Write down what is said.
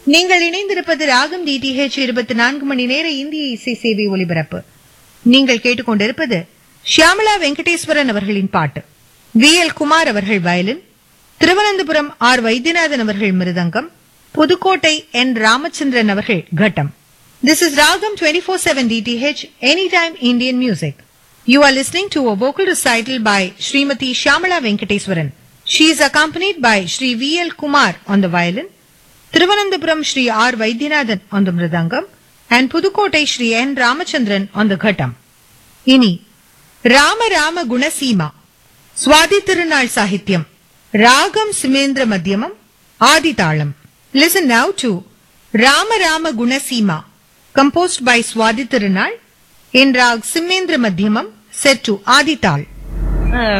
நீங்கள் இணைந்திருப்பது ராகம் டிடிஹெச் இருபத்தி நான்கு மணி நேர இந்திய இசை சேவை ஒலிபரப்பு நீங்கள் கேட்டுக்கொண்டிருப்பது ஷியாமலா வெங்கடேஸ்வரன் அவர்களின் பாட்டு வி எல் குமார் அவர்கள் வயலின் திருவனந்தபுரம் ஆர் வைத்தியநாதன் அவர்கள் மிருதங்கம் புதுக்கோட்டை என் ராமச்சந்திரன் அவர்கள் கட்டம் This is Ragam 24/7 DTH Anytime Indian Music. You are listening to a vocal recital by Srimati Shamala Venkateswaran. She is accompanied by Sri V.L. Kumar on the violin, Thiruvananthapuram Sri R. Vaidyanathan on the mridangam, and Pudukkottai Sri N. Ramachandran on the ghatam. இனி ராம ராம குணசீமா சுவாதி திருநாள் சாகித்யம் ராகம் சிமேந்திர மத்தியமம் ஆதிதாளம் listen now to Rama Rama Gunaseema composed by Swadi Tirunal in Rag Simendra Madhyamam set to Adital.